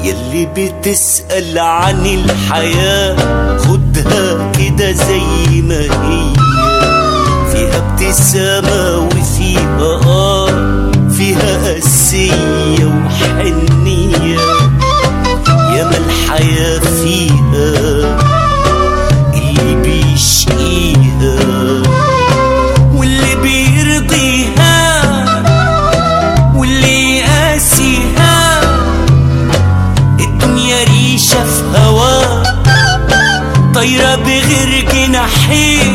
يلي بتسأل عن الحياة خدها كده زي ما هي فيها ابتسامة وفيها آه فيها قسية وحنية ياما الحياة فيها اللي بيشقيها واللي بيرضيها واللي يقاسيها الدنيا ريشة في هوا طايرة بغير جناحين